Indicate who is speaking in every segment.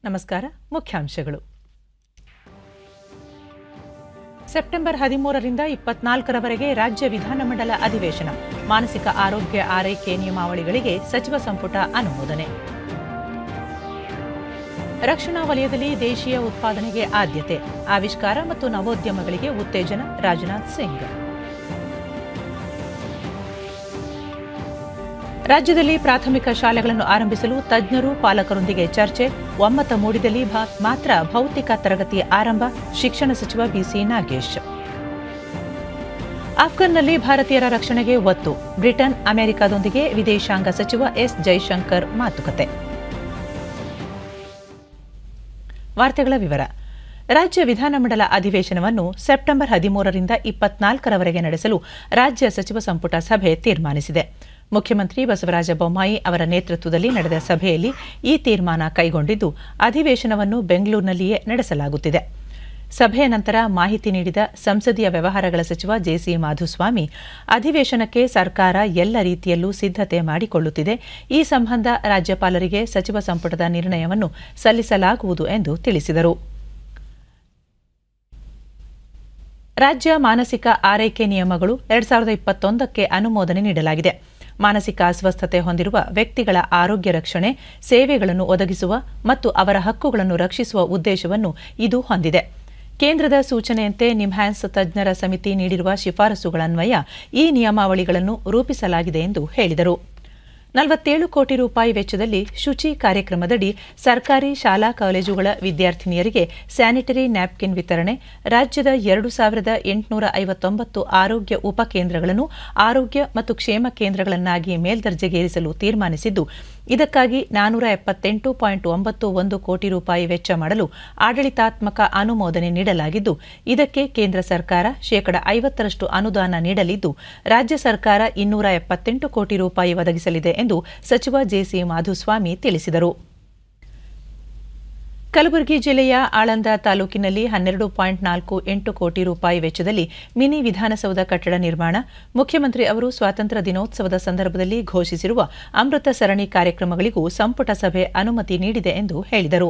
Speaker 1: ನಮಸ್ಕಾರ ಮುಖ್ಯಾಂಶಗಳು ಸೆಪ್ಟೆಂಬರ್ ಹದಿಮೂರರಿಂದ ಇಪ್ಪತ್ನಾಲ್ಕರವರೆಗೆ ರಾಜ್ಯ ವಿಧಾನಮಂಡಲ ಅಧಿವೇಶನ ಮಾನಸಿಕ ಆರೋಗ್ಯ ಆರೈಕೆ ನಿಯಮಾವಳಿಗಳಿಗೆ ಸಚಿವ ಸಂಪುಟ ಅನುಮೋದನೆ ರಕ್ಷಣಾ ವಲಯದಲ್ಲಿ ದೇಶೀಯ ಉತ್ಪಾದನೆಗೆ ಆದ್ಯತೆ ಆವಿಷ್ಕಾರ ಮತ್ತು ನವೋದ್ಯಮಗಳಿಗೆ ಉತ್ತೇಜನ ರಾಜನಾಥ್ ಸಿಂಗ್ ರಾಜ್ಯದಲ್ಲಿ ಪ್ರಾಥಮಿಕ ಶಾಲೆಗಳನ್ನು ಆರಂಭಿಸಲು ತಜ್ಞರು ಪಾಲಕರೊಂದಿಗೆ ಚರ್ಚೆ ಒಮ್ಮತ ಮೂಡಿದಲ್ಲಿ ಭಾ- ಮಾತ್ರ ಭೌತಿಕ ತರಗತಿ ಆರಂಭ ಶಿಕ್ಷಣ ಸಚಿವ ಬಿಸಿ ನಾಗೇಶ್ ಆಫ್ಘನ್ನಲ್ಲಿ ಭಾರತೀಯರ ರಕ್ಷಣೆಗೆ ಒತ್ತು ಬ್ರಿಟನ್ ಅಮೆರಿಕದೊಂದಿಗೆ ವಿದೇಶಾಂಗ ಸಚಿವ ಎಸ್ ಜೈಶಂಕರ್ ಮಾತುಕತೆ ವಾರ್ತೆಗಳ ವಿವರ ರಾಜ್ಯ ವಿಧಾನಮಂಡಲ ಅಧಿವೇಶನವನ್ನು ಸೆಪ್ಟೆಂಬರ್ ಹದಿಮೂರರಿಂದ ಇಪ್ಪತ್ನಾಲ್ಕರವರೆಗೆ ನಡೆಸಲು ರಾಜ್ಯ ಸಚಿವ ಸಂಪುಟ ಸಭೆ ತೀರ್ಮಾನಿಸಿದೆ ಮುಖ್ಯಮಂತ್ರಿ ಬಸವರಾಜ ಬೊಮ್ಮಾಯಿ ಅವರ ನೇತೃತ್ವದಲ್ಲಿ ನಡೆದ ಸಭೆಯಲ್ಲಿ ಈ ತೀರ್ಮಾನ ಕೈಗೊಂಡಿದ್ದು ಅಧಿವೇಶನವನ್ನು ಬೆಂಗಳೂರಿನಲ್ಲಿಯೇ ನಡೆಸಲಾಗುತ್ತಿದೆ ಸಭೆಯ ನಂತರ ಮಾಹಿತಿ ನೀಡಿದ ಸಂಸದೀಯ ವ್ಯವಹಾರಗಳ ಸಚಿವ ಜೆಸಿ ಮಾಧುಸ್ವಾಮಿ ಅಧಿವೇಶನಕ್ಕೆ ಸರ್ಕಾರ ಎಲ್ಲ ರೀತಿಯಲ್ಲೂ ಸಿದ್ಧತೆ ಮಾಡಿಕೊಳ್ಳುತ್ತಿದೆ ಈ ಸಂಬಂಧ ರಾಜ್ಯಪಾಲರಿಗೆ ಸಚಿವ ಸಂಪುಟದ ನಿರ್ಣಯವನ್ನು ಸಲ್ಲಿಸಲಾಗುವುದು ಎಂದು ತಿಳಿಸಿದರು ರಾಜ್ಯ ಮಾನಸಿಕ ಆರೈಕೆ ನಿಯಮಗಳು ಎರಡ್ ಸಾವಿರದ ಇಪ್ಪತ್ತೊಂದಕ್ಕೆ ಅನುಮೋದನೆ ನೀಡಲಾಗಿದೆ ಮಾನಸಿಕ ಅಸ್ವಸ್ಥತೆ ಹೊಂದಿರುವ ವ್ಯಕ್ತಿಗಳ ಆರೋಗ್ಯ ರಕ್ಷಣೆ ಸೇವೆಗಳನ್ನು ಒದಗಿಸುವ ಮತ್ತು ಅವರ ಹಕ್ಕುಗಳನ್ನು ರಕ್ಷಿಸುವ ಉದ್ದೇಶವನ್ನು ಇದು ಹೊಂದಿದೆ ಕೇಂದ್ರದ ಸೂಚನೆಯಂತೆ ನಿಮ್ಹ್ಯಾನ್ಸ್ ತಜ್ಞರ ಸಮಿತಿ ನೀಡಿರುವ ಶಿಫಾರಸುಗಳನ್ವಯ ಈ ನಿಯಮಾವಳಿಗಳನ್ನು ರೂಪಿಸಲಾಗಿದೆ ಎಂದು ಹೇಳಿದರು ನಲವತ್ತೇಳು ಕೋಟಿ ರೂಪಾಯಿ ವೆಚ್ಚದಲ್ಲಿ ಶುಚಿ ಕಾರ್ಯಕ್ರಮದಡಿ ಸರ್ಕಾರಿ ಶಾಲಾ ಕಾಲೇಜುಗಳ ವಿದ್ಯಾರ್ಥಿನಿಯರಿಗೆ ಸ್ಯಾನಿಟರಿ ನ್ಯಾಪ್ಕಿನ್ ವಿತರಣೆ ರಾಜ್ಯದ ಎರಡು ಸಾವಿರದ ಎಂಟುನೂರ ಐವತ್ತೊಂಬತ್ತು ಆರೋಗ್ಯ ಉಪಕೇಂದ್ರಗಳನ್ನು ಆರೋಗ್ಯ ಮತ್ತು ಕ್ಷೇಮ ಕೇಂದ್ರಗಳನ್ನಾಗಿ ಮೇಲ್ದರ್ಜೆಗೇರಿಸಲು ತೀರ್ಮಾನಿಸಿದ್ದು ಇದಕ್ಕಾಗಿ ನಾನೂರ ಎಪ್ಪತ್ತೆಂಟು ಪಾಯಿಂಟ್ ಒಂಬತ್ತು ಒಂದು ಕೋಟಿ ರೂಪಾಯಿ ವೆಚ್ಚ ಮಾಡಲು ಆಡಳಿತಾತ್ಮಕ ಅನುಮೋದನೆ ನೀಡಲಾಗಿದ್ದು ಇದಕ್ಕೆ ಕೇಂದ್ರ ಸರ್ಕಾರ ಶೇಕಡ ಐವತ್ತರಷ್ಟು ಅನುದಾನ ನೀಡಲಿದ್ದು ರಾಜ್ಯ ಸರ್ಕಾರ ಇನ್ನೂರ ಎಪ್ಪತ್ತೆಂಟು ಕೋಟಿ ರೂಪಾಯಿ ಒದಗಿಸಲಿದೆ ಎಂದು ಸಚಿವ ಜೆಸಿ ಮಾಧುಸ್ವಾಮಿ ತಿಳಿಸಿದರು ಕಲಬುರಗಿ ಜಿಲ್ಲೆಯ ಆಳಂದ ತಾಲೂಕಿನಲ್ಲಿ ಹನ್ನೆರಡು ಪಾಯಿಂಟ್ ನಾಲ್ಕು ಎಂಟು ಕೋಟಿ ರೂಪಾಯಿ ವೆಚ್ಚದಲ್ಲಿ ಮಿನಿ ವಿಧಾನಸೌಧ ಕಟ್ಟಡ ನಿರ್ಮಾಣ ಮುಖ್ಯಮಂತ್ರಿ ಅವರು ಸ್ವಾತಂತ್ರ್ಯ ದಿನೋತ್ಸವದ ಸಂದರ್ಭದಲ್ಲಿ ಘೋಷಿಸಿರುವ ಅಮೃತ ಸರಣಿ ಕಾರ್ಯಕ್ರಮಗಳಿಗೂ ಸಂಪುಟ ಸಭೆ ಅನುಮತಿ ನೀಡಿದೆ ಎಂದು ಹೇಳಿದರು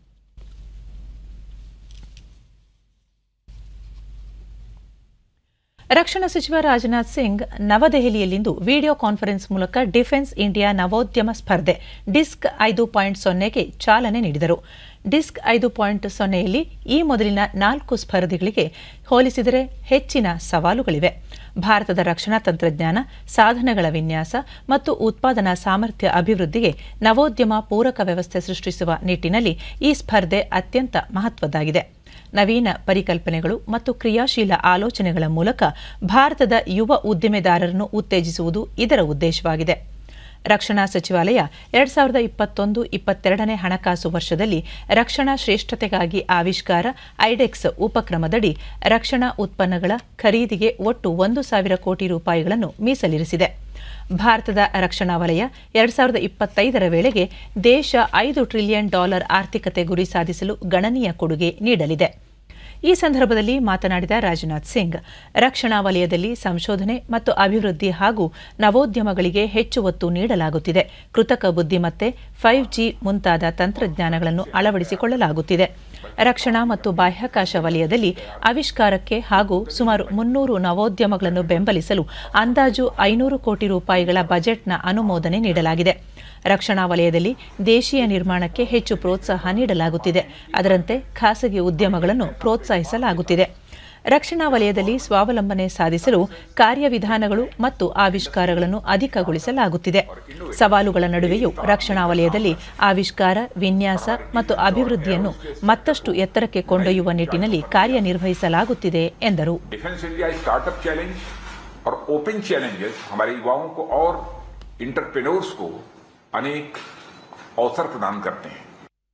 Speaker 1: ರಕ್ಷಣಾ ಸಚಿವ ರಾಜನಾಥ್ ಸಿಂಗ್ ನವದೆಹಲಿಯಲ್ಲಿಂದು ವಿಡಿಯೋ ಕಾನ್ಫರೆನ್ಸ್ ಮೂಲಕ ಡಿಫೆನ್ಸ್ ಇಂಡಿಯಾ ನವೋದ್ಯಮ ಸ್ಪರ್ಧೆ ಡಿಸ್ಕ್ ಐದು ಪಾಯಿಂಟ್ ಸೊನ್ನೆಗೆ ಚಾಲನೆ ನೀಡಿದರು ಡಿಸ್ಕ್ ಐದು ಪಾಯಿಂಟ್ ಸೊನ್ನೆಯಲ್ಲಿ ಈ ಮೊದಲಿನ ನಾಲ್ಕು ಸ್ಪರ್ಧೆಗಳಿಗೆ ಹೋಲಿಸಿದರೆ ಹೆಚ್ಚಿನ ಸವಾಲುಗಳಿವೆ ಭಾರತದ ರಕ್ಷಣಾ ತಂತ್ರಜ್ಞಾನ ಸಾಧನಗಳ ವಿನ್ಯಾಸ ಮತ್ತು ಉತ್ಪಾದನಾ ಸಾಮರ್ಥ್ಯ ಅಭಿವೃದ್ಧಿಗೆ ನವೋದ್ಯಮ ಪೂರಕ ವ್ಯವಸ್ಥೆ ಸೃಷ್ಟಿಸುವ ನಿಟ್ಟಿನಲ್ಲಿ ಈ ಸ್ಪರ್ಧೆ ಅತ್ಯಂತ ಮಹತ್ವದ್ದಾಗಿದೆ ನವೀನ ಪರಿಕಲ್ಪನೆಗಳು ಮತ್ತು ಕ್ರಿಯಾಶೀಲ ಆಲೋಚನೆಗಳ ಮೂಲಕ ಭಾರತದ ಯುವ ಉದ್ದಿಮೆದಾರರನ್ನು ಉತ್ತೇಜಿಸುವುದು ಇದರ ಉದ್ದೇಶವಾಗಿದೆ ರಕ್ಷಣಾ ಸಚಿವಾಲಯ ಎರಡ್ ಸಾವಿರದ ಇಪ್ಪತ್ತೊಂದು ಇಪ್ಪತ್ತೆರಡನೇ ಹಣಕಾಸು ವರ್ಷದಲ್ಲಿ ರಕ್ಷಣಾ ಶ್ರೇಷ್ಠತೆಗಾಗಿ ಆವಿಷ್ಕಾರ ಐಡೆಕ್ಸ್ ಉಪಕ್ರಮದಡಿ ರಕ್ಷಣಾ ಉತ್ಪನ್ನಗಳ ಖರೀದಿಗೆ ಒಟ್ಟು ಒಂದು ಸಾವಿರ ಕೋಟಿ ರೂಪಾಯಿಗಳನ್ನು ಮೀಸಲಿರಿಸಿದೆ ಭಾರತದ ರಕ್ಷಣಾ ವಲಯ ಎರಡ್ ಸಾವಿರದ ಇಪ್ಪತ್ತೈದರ ವೇಳೆಗೆ ದೇಶ ಐದು ಟ್ರಿಲಿಯನ್ ಡಾಲರ್ ಆರ್ಥಿಕತೆ ಗುರಿ ಸಾಧಿಸಲು ಗಣನೀಯ ಕೊಡುಗೆ ನೀಡಲಿದೆ ಈ ಸಂದರ್ಭದಲ್ಲಿ ಮಾತನಾಡಿದ ರಾಜನಾಥ್ ಸಿಂಗ್ ರಕ್ಷಣಾ ವಲಯದಲ್ಲಿ ಸಂಶೋಧನೆ ಮತ್ತು ಅಭಿವೃದ್ಧಿ ಹಾಗೂ ನವೋದ್ಯಮಗಳಿಗೆ ಹೆಚ್ಚು ಒತ್ತು ನೀಡಲಾಗುತ್ತಿದೆ ಕೃತಕ ಬುದ್ಧಿಮತ್ತೆ ಫೈವ್ ಜಿ ಮುಂತಾದ ತಂತ್ರಜ್ಞಾನಗಳನ್ನು ಅಳವಡಿಸಿಕೊಳ್ಳಲಾಗುತ್ತಿದೆ ರಕ್ಷಣಾ ಮತ್ತು ಬಾಹ್ಯಾಕಾಶ ವಲಯದಲ್ಲಿ ಆವಿಷ್ಕಾರಕ್ಕೆ ಹಾಗೂ ಸುಮಾರು ಮುನ್ನೂರು ನವೋದ್ಯಮಗಳನ್ನು ಬೆಂಬಲಿಸಲು ಅಂದಾಜು ಐನೂರು ಕೋಟಿ ರೂಪಾಯಿಗಳ ಬಜೆಟ್ನ ಅನುಮೋದನೆ ನೀಡಲಾಗಿದೆ ರಕ್ಷಣಾ ವಲಯದಲ್ಲಿ ದೇಶೀಯ ನಿರ್ಮಾಣಕ್ಕೆ ಹೆಚ್ಚು ಪ್ರೋತ್ಸಾಹ ನೀಡಲಾಗುತ್ತಿದೆ ಅದರಂತೆ ಖಾಸಗಿ ಉದ್ಯಮಗಳನ್ನು ಪ್ರೋತ್ಸಾಹಿಸಲಾಗುತ್ತಿದೆ ರಕ್ಷಣಾ ವಲಯದಲ್ಲಿ ಸ್ವಾವಲಂಬನೆ ಸಾಧಿಸಲು ಕಾರ್ಯವಿಧಾನಗಳು ಮತ್ತು ಆವಿಷ್ಕಾರಗಳನ್ನು ಅಧಿಕಗೊಳಿಸಲಾಗುತ್ತಿದೆ ಸವಾಲುಗಳ ನಡುವೆಯೂ ರಕ್ಷಣಾ ವಲಯದಲ್ಲಿ ಆವಿಷ್ಕಾರ ವಿನ್ಯಾಸ ಮತ್ತು ಅಭಿವೃದ್ಧಿಯನ್ನು ಮತ್ತಷ್ಟು ಎತ್ತರಕ್ಕೆ ಕೊಂಡೊಯ್ಯುವ ನಿಟ್ಟಿನಲ್ಲಿ ಕಾರ್ಯನಿರ್ವಹಿಸಲಾಗುತ್ತಿದೆ ಎಂದರು
Speaker 2: डिफेंस इंडिया स्टार्टअप चैलेंज और ओपन चैलेंजेस हमारे युवाओं को और इंटरप्रेन्योर्स को अनेक अवसर प्रदान करते हैं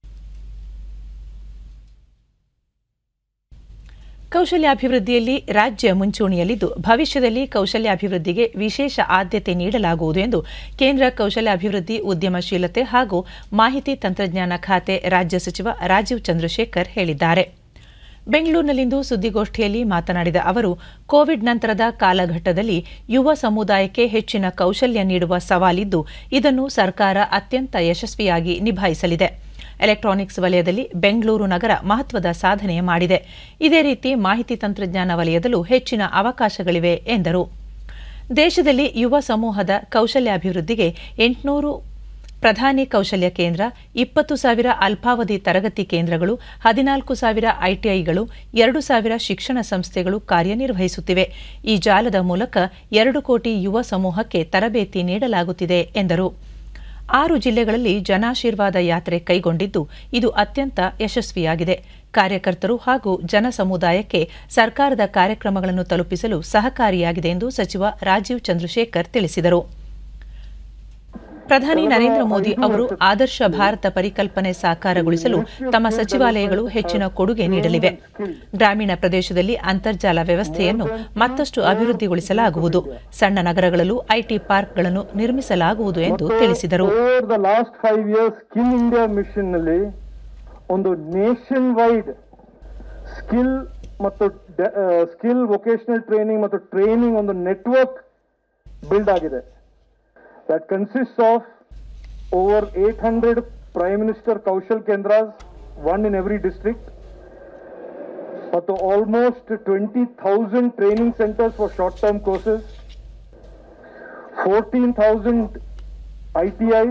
Speaker 1: ಕೌಶಲ್ಯಾಭಿವೃದ್ಧಿಯಲ್ಲಿ ರಾಜ್ಯ ಮುಂಚೂಣಿಯಲ್ಲಿದ್ದು ಭವಿಷ್ಯದಲ್ಲಿ ಕೌಶಲ್ಯಾಭಿವೃದ್ಧಿಗೆ ವಿಶೇಷ ಆದ್ಯತೆ ನೀಡಲಾಗುವುದು ಎಂದು ಕೇಂದ್ರ ಕೌಶಲ್ಯಾಭಿವೃದ್ಧಿ ಉದ್ಯಮಶೀಲತೆ ಹಾಗೂ ಮಾಹಿತಿ ತಂತ್ರಜ್ಞಾನ ಖಾತೆ ರಾಜ್ಯ ಸಚಿವ ರಾಜೀವ್ ಚಂದ್ರಶೇಖರ್ ಹೇಳಿದ್ದಾರೆ ಬೆಂಗಳೂರಿನಲ್ಲಿಂದು ಸುದ್ದಿಗೋಷ್ಠಿಯಲ್ಲಿ ಮಾತನಾಡಿದ ಅವರು ಕೋವಿಡ್ ನಂತರದ ಕಾಲಘಟ್ಟದಲ್ಲಿ ಯುವ ಸಮುದಾಯಕ್ಕೆ ಹೆಚ್ಚಿನ ಕೌಶಲ್ಯ ನೀಡುವ ಸವಾಲಿದ್ದು ಇದನ್ನು ಸರ್ಕಾರ ಅತ್ಯಂತ ಯಶಸ್ವಿಯಾಗಿ ನಿಭಾಯಿಸಲಿದೆ ಎಲೆಕ್ಟ್ರಾನಿಕ್ಸ್ ವಲಯದಲ್ಲಿ ಬೆಂಗಳೂರು ನಗರ ಮಹತ್ವದ ಸಾಧನೆ ಮಾಡಿದೆ ಇದೇ ರೀತಿ ಮಾಹಿತಿ ತಂತ್ರಜ್ಞಾನ ವಲಯದಲ್ಲೂ ಹೆಚ್ಚಿನ ಅವಕಾಶಗಳಿವೆ ಎಂದರು ದೇಶದಲ್ಲಿ ಯುವ ಸಮೂಹದ ಕೌಶಲ್ಯಾಭಿವೃದ್ಧಿಗೆ ಎಂಟುನೂರು ಪ್ರಧಾನಿ ಕೌಶಲ್ಯ ಕೇಂದ್ರ ಇಪ್ಪತ್ತು ಸಾವಿರ ಅಲ್ಪಾವಧಿ ತರಗತಿ ಕೇಂದ್ರಗಳು ಹದಿನಾಲ್ಕು ಸಾವಿರ ಐಟಿಐಗಳು ಎರಡು ಸಾವಿರ ಶಿಕ್ಷಣ ಸಂಸ್ಥೆಗಳು ಕಾರ್ಯನಿರ್ವಹಿಸುತ್ತಿವೆ ಈ ಜಾಲದ ಮೂಲಕ ಎರಡು ಕೋಟಿ ಯುವ ಸಮೂಹಕ್ಕೆ ತರಬೇತಿ ನೀಡಲಾಗುತ್ತಿದೆ ಎಂದರು ಆರು ಜಿಲ್ಲೆಗಳಲ್ಲಿ ಜನಾಶೀರ್ವಾದ ಯಾತ್ರೆ ಕೈಗೊಂಡಿದ್ದು ಇದು ಅತ್ಯಂತ ಯಶಸ್ವಿಯಾಗಿದೆ ಕಾರ್ಯಕರ್ತರು ಹಾಗೂ ಜನ ಸಮುದಾಯಕ್ಕೆ ಸರ್ಕಾರದ ಕಾರ್ಯಕ್ರಮಗಳನ್ನು ತಲುಪಿಸಲು ಸಹಕಾರಿಯಾಗಿದೆ ಎಂದು ಸಚಿವ ರಾಜೀವ್ ಚಂದ್ರಶೇಖರ್ ತಿಳಿಸಿದರು ಪ್ರಧಾನಿ ನರೇಂದ್ರ ಮೋದಿ ಅವರು ಆದರ್ಶ ಭಾರತ ಪರಿಕಲ್ಪನೆ ಸಾಕಾರಗೊಳಿಸಲು ತಮ್ಮ ಸಚಿವಾಲಯಗಳು ಹೆಚ್ಚಿನ ಕೊಡುಗೆ ನೀಡಲಿವೆ ಗ್ರಾಮೀಣ ಪ್ರದೇಶದಲ್ಲಿ ಅಂತರ್ಜಾಲ ವ್ಯವಸ್ಥೆಯನ್ನು ಮತ್ತಷ್ಟು ಅಭಿವೃದ್ಧಿಗೊಳಿಸಲಾಗುವುದು ಸಣ್ಣ ನಗರಗಳಲ್ಲೂ ಐಟಿ ಪಾರ್ಕ್ಗಳನ್ನು ನಿರ್ಮಿಸಲಾಗುವುದು ಎಂದು ತಿಳಿಸಿದರು
Speaker 3: over the last five years skill India mission ನಲ್ಲಿ ಒಂದು ನೇಷನ್ ವೈಡ್ ಸ್ಕಿಲ್ ಮತ್ತು ಸ್ಕಿಲ್ ವೊಕೇಶನಲ್ ಟ್ರೈನಿಂಗ್ ಮತ್ತು ಟ್ರೈನಿಂಗ್ ಒಂದು ನೆಟ್ವರ್ಕ್ ಬಿಲ್ಡ್ ಆಗಿದೆ that consist of over eight hundred prime minister Kaushal Kendras one in every district ಮತ್ತು almost twenty thousand training centres for short term courses fourteen thousand ITIs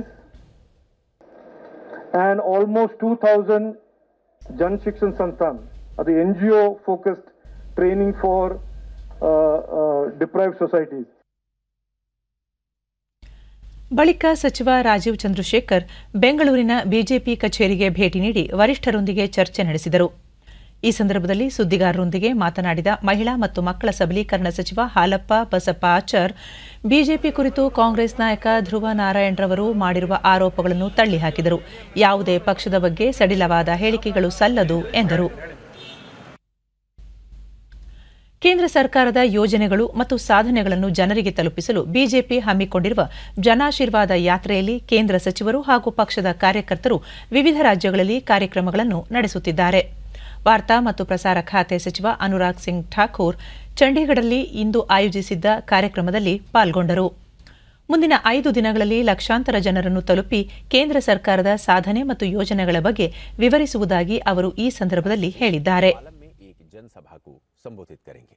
Speaker 3: and almost 2000 Jan Shikshan Sansthan, uh, the NGO focused training for uh, uh, deprived societies.
Speaker 1: ಬಳಿಕ ಸಚಿವ ರಾಜೀವ್ ಚಂದ್ರಶೇಖರ್ ಬೆಂಗಳೂರಿನ BJP ಕಚೇರಿಗೆ ಭೇಟಿ ನೀಡಿ ವರಿಷ್ಠರೊಂದಿಗೆ ಚರ್ಚೆ ನಡೆಸಿದರು ಈ ಸಂದರ್ಭದಲ್ಲಿ ಸುದ್ದಿಗಾರರೊಂದಿಗೆ ಮಾತನಾಡಿದ ಮಹಿಳಾ ಮತ್ತು ಮಕ್ಕಳ ಸಬಲೀಕರಣ ಸಚಿವ ಹಾಲಪ್ಪ ಬಸಪ್ಪ ಆಚಾರ್ ಬಿಜೆಪಿ ಕುರಿತು ಕಾಂಗ್ರೆಸ್ ನಾಯಕ ಧ್ರುವ ನಾರಾಯಣರವರು ಮಾಡಿರುವ ಆರೋಪಗಳನ್ನು ತಳ್ಳಿಹಾಕಿದರು ಯಾವುದೇ ಪಕ್ಷದ ಬಗ್ಗೆ ಸಡಿಲವಾದ ಹೇಳಿಕೆಗಳು ಸಲ್ಲದು ಎಂದರು ಕೇಂದ್ರ ಸರ್ಕಾರದ ಯೋಜನೆಗಳು ಮತ್ತು ಸಾಧನೆಗಳನ್ನು ಜನರಿಗೆ ತಲುಪಿಸಲು ಬಿಜೆಪಿ ಹಮ್ಮಿಕೊಂಡಿರುವ ಜನಾಶೀರ್ವಾದ ಯಾತ್ರೆಯಲ್ಲಿ ಕೇಂದ್ರ ಸಚಿವರು ಹಾಗೂ ಪಕ್ಷದ ಕಾರ್ಯಕರ್ತರು ವಿವಿಧ ರಾಜ್ಯಗಳಲ್ಲಿ ಕಾರ್ಯಕ್ರಮಗಳನ್ನು ನಡೆಸುತ್ತಿದ್ದಾರೆ ವಾರ್ತಾ ಮತ್ತು ಪ್ರಸಾರ ಖಾತೆ ಸಚಿವ ಅನುರಾಗ್ ಸಿಂಗ್ ಠಾಕೂರ್ ಚಂಡೀಗಢದಲ್ಲಿ ಇಂದು ಆಯೋಜಿಸಿದ್ದ ಕಾರ್ಯಕ್ರಮದಲ್ಲಿ ಪಾಲ್ಗೊಂಡರು ಮುಂದಿನ ಐದು ದಿನಗಳಲ್ಲಿ ಲಕ್ಷಾಂತರ ಜನರನ್ನು ತಲುಪಿ ಕೇಂದ್ರ ಸರ್ಕಾರದ ಸಾಧನೆ ಮತ್ತು ಯೋಜನೆಗಳ ಬಗ್ಗೆ ವಿವರಿಸುವುದಾಗಿ ಅವರು ಈ ಸಂದರ್ಭದಲ್ಲಿ ಹೇಳಿದ್ದಾರೆ
Speaker 4: पालम में एक जनसभा को संबोधित करेंगे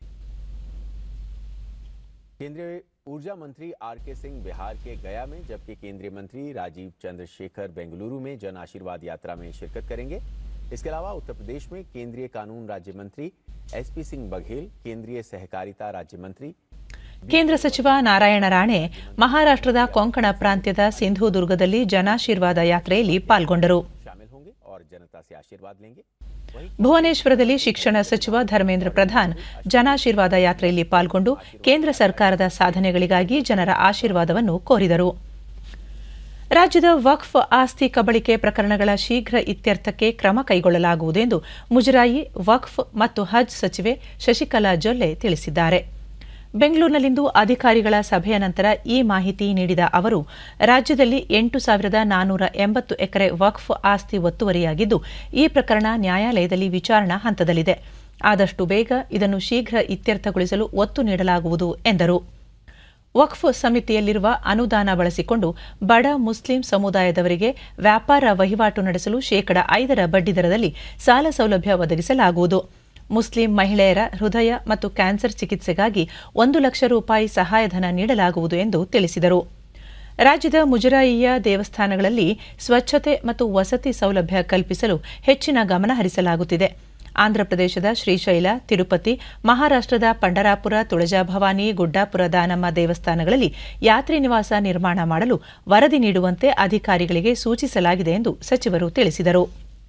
Speaker 4: केंद्रीय ऊर्जा मंत्री आर के सिंह बिहार के गया में जबकि केंद्रीय मंत्री राजीव चंद्रशेखर बेंगलुरु में जन आशीर्वाद यात्रा में शिरकत करेंगे इसके अलावा उत्तर प्रदेश में केंद्रीय कानून राज्य मंत्री एसपी सिंह बघेल केंद्रीय सहकारिता राज्य मंत्री
Speaker 1: ಕೇಂದ್ರ ಸಚಿವ ನಾರಾಯಣ ರಾಣೆ ಮಹಾರಾಷ್ಟ್ರದ ಕೊಂಕಣ ಪ್ರಾಂತ್ಯದ ಸಿಂಧುದುರ್ಗದಲ್ಲಿ ಜನಾಶೀರ್ವಾದ ಯಾತ್ರೆಯಲ್ಲಿ ಪಾಲ್ಗೊಂಡರು
Speaker 4: शामिल होंगे और जनता से आशीर्वाद लेंगे वहीं
Speaker 1: ಭುವನೇಶ್ವರದಲ್ಲಿ ಶಿಕ್ಷಣ ಸಚಿವ ಧರ್ಮೇಂದ್ರ ಪ್ರಧಾನ್ ಜನಾಶೀರ್ವಾದ ಯಾತ್ರೆಯಲ್ಲಿ ಪಾಲ್ಗೊಂಡು ಕೇಂದ್ರ ಸರ್ಕಾರದ ಸಾಧನೆಗಳಿಗಾಗಿ ಜನರ ಆಶೀರ್ವಾದವನ್ನು ಕೋರಿದರು ರಾಜ್ಯದ ವಕ್ಫ್ ಆಸ್ತಿ ಕಬಳಿಕೆ ಪ್ರಕರಣಗಳ ಶೀಘ್ರ ಇತ್ಯರ್ಥಕ್ಕೆ ಕ್ರಮ ಕೈಗೊಳ್ಳಲಾಗುವುದು ಎಂದು ಮುಜರಾಯಿ ವಕ್ಫ್ ಮತ್ತು ಹಜ್ ಸಚಿವೆ ಶಶಿಕಲಾ ಜೊಲ್ಲೆ ತಿಳಿಸಿದ್ದಾರೆ ಬೆಂಗಳೂರಿನಲ್ಲಿಂದು ಅಧಿಕಾರಿಗಳ ಸಭೆಯ ನಂತರ ಈ ಮಾಹಿತಿ ನೀಡಿದ ಅವರು ರಾಜ್ಯದಲ್ಲಿ ಎಂಟು ಸಾವಿರದ ನಾನ್ನೂರ ಎಂಬತ್ತು ಎಕರೆ ವಕ್ಫ್ ಆಸ್ತಿ ಒತ್ತುವರಿಯಾಗಿದ್ದು ಈ ಪ್ರಕರಣ ನ್ಯಾಯಾಲಯದಲ್ಲಿ ವಿಚಾರಣಾ ಹಂತದಲ್ಲಿದೆ ಆದಷ್ಟು ಬೇಗ ಇದನ್ನು ಶೀಘ್ರ ಇತ್ಯರ್ಥಗೊಳಿಸಲು ಒತ್ತು ನೀಡಲಾಗುವುದು ಎಂದರು ವಕ್ಫ್ ಸಮಿತಿಯಲ್ಲಿರುವ ಅನುದಾನ ಬಳಸಿಕೊಂಡು ಬಡ ಮುಸ್ಲಿಂ ಸಮುದಾಯದವರಿಗೆ ವ್ಯಾಪಾರ ವಹಿವಾಟು ನಡೆಸಲು ಶೇಕಡ ಐದರ ಬಡ್ಡಿದರದಲ್ಲಿ ಸಾಲ ಸೌಲಭ್ಯ ಒದಗಿಸಲಾಗುವುದು ಮುಸ್ಲಿಂ ಮಹಿಳೆಯರ ಹೃದಯ ಮತ್ತು ಕ್ಯಾನ್ಸರ್ ಚಿಕಿತ್ಸೆಗಾಗಿ ಒಂದು ಲಕ್ಷ ರೂಪಾಯಿ ಸಹಾಯಧನ ನೀಡಲಾಗುವುದು ಎಂದು ತಿಳಿಸಿದರು ರಾಜ್ಯದ ಮುಜರಾಯಿಯ ದೇವಸ್ಥಾನಗಳಲ್ಲಿ ಸ್ವಚ್ಛತೆ ಮತ್ತು ವಸತಿ ಸೌಲಭ್ಯ ಕಲ್ಪಿಸಲು ಹೆಚ್ಚಿನ ಗಮನ ಹರಿಸಲಾಗುತ್ತಿದೆ ಆಂಧ್ರಪ್ರದೇಶದ ಶ್ರೀಶೈಲ ತಿರುಪತಿ ಮಹಾರಾಷ್ಟ್ರದ ಪಂಡರಾಪುರ ತುಳಜಾಭವಾನಿ ಗುಡ್ಡಾಪುರ ದಾನಮ್ಮ ದೇವಸ್ಥಾನಗಳಲ್ಲಿ ಯಾತ್ರಿ ನಿವಾಸ ನಿರ್ಮಾಣ ಮಾಡಲು ವರದಿ ನೀಡುವಂತೆ ಅಧಿಕಾರಿಗಳಿಗೆ ಸೂಚಿಸಲಾಗಿದೆ ಎಂದು ಸಚಿವರು ತಿಳಿಸಿದರು